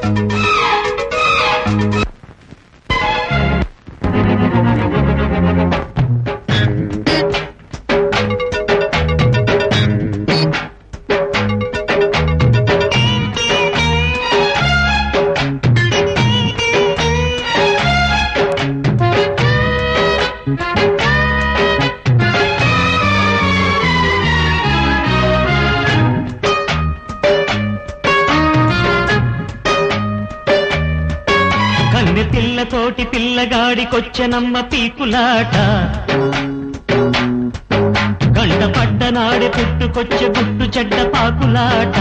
కన్నె పిల్లతోటి పిల్లగాడికొచ్చనమ్మ పీకులాట గంట పడ్డ నాడే పుట్టుకొచ్చే గుట్టు చెడ్డ పాకులాట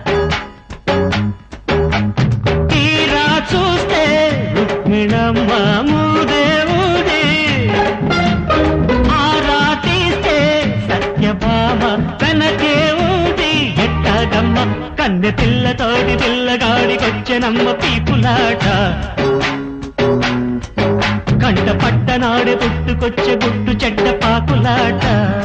తీరా చూస్తే రుక్మిణమ్మ మూదేవుడే ఆరా తీస్తే సత్యభామ వెనకే ఊడి ఎట్టాగమ్మ కన్నె పిల్లతోటి పిల్లగాడికొచ్చెనమ్మ పీకులాట కంట పట్టనాడు పుట్టుకొచ్చే గుట్టు చెడ్డ పాకులాట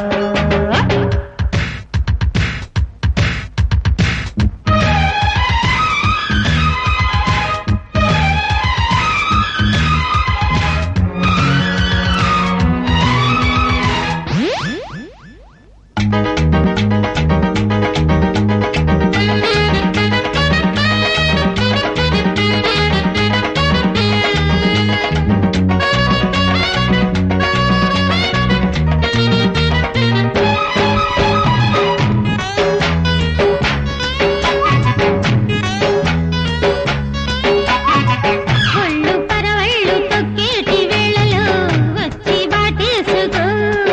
ఒళ్ళు పరవళ్ళు తొక్కేటి వేళలో వచ్చి బాటేసుకో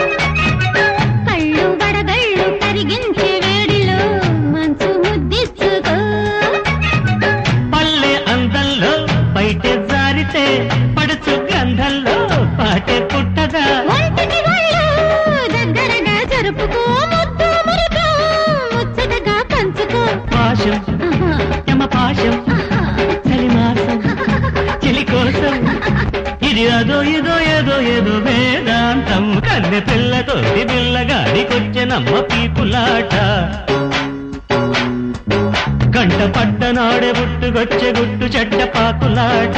కళ్ళు వడగళ్ళు కరిగించే వేడిలో మనసు ముద్దిచ్చుకో పల్లె అందంలో బయట జారితే పడుచు గ్రంథంలో పాటే పుట్టగా ఒంటికి ఒళ్ళు దగ్గరగా జరుపుకో ముద్దు మురుకు ముచ్చటగా పంచుకో పాశం ఆహా, యమ పాశం ఆహా. చలిమాసం చెలి కోసం ఇది అదో ఇదో ఏదో ఏదో వేదాంతం కన్నె పిల్లతో పిల్లగాడికొచ్చెనమ్మ పీపులాట గంట పట్టనాడే పుట్టుకొచ్చే గుట్టు చెడ్డ పాకులాట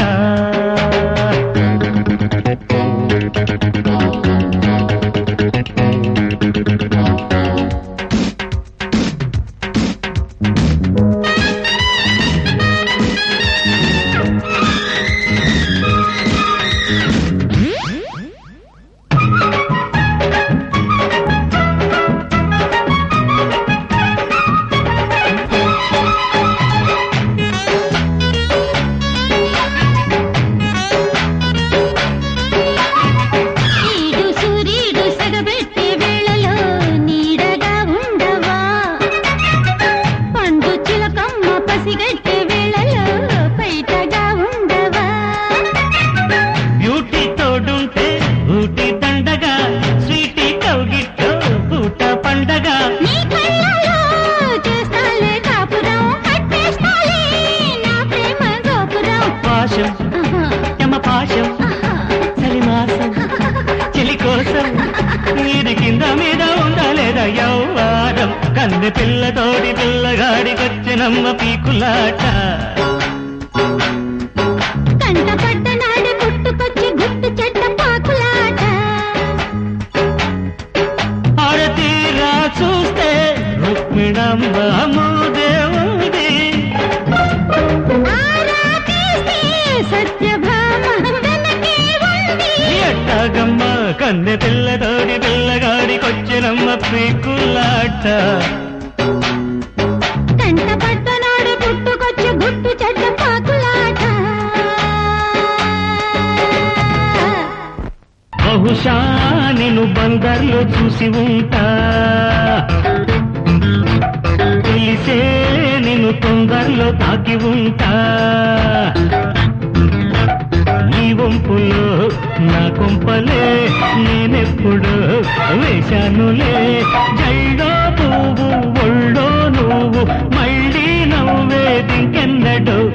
ఈడు సూర్యుడు సగబెట్టే వేళలో నీడగా ఉండవా పండు చిలకమ్మ పసిగట్టే వేళలో బయటగా ఉండవా బ్యూటీ తోడుంటే ఊటి దండగా స్వీటీ కౌగిట్టో పూట పండగ నీ కళ్ళలో చేస్తాలే కాపురం కట్టేస్తాలే నా ప్రేమ గోపురం పాశం ఆహా, యమ పాశం ఆహా. చలిమాసం చెలి కోసం ఇది కింద మీద ఉండలేదా యౌవారం కన్నె పిల్లతోడి పిల్లగాడికొచ్చినమ్మ పీకులాట కంట పడ్డ నాడు పుట్టుకొచ్చి గుట్టు చెడ్డ పాకులాట ఆడతీరా చూస్తే రుక్మిణమ్మ మూదేవుడి ఆరా తీస్తే సత్యభామ వెనకే ఉంది ఎట్టాగమ్మ కన్నె పిల్లతోడి పిల్లగాడికొచ్చినమ్మ పీకులాట కంట పడ్డ నాడు పుట్టుకొచ్చి గుట్టు చెడ్డ పాకులాట బహుశా నేను బందర్లో చూసి ఉంటా తెలిసే నేను తొందరలో తాకి ఉంటా నీ వంపులో నా కొంపలే నేనెప్పుడు వేశానులే జైడో పువ్వు ఒళ్ళో నువ్వు మళ్ళీ నవ్వేదింకెన్నడు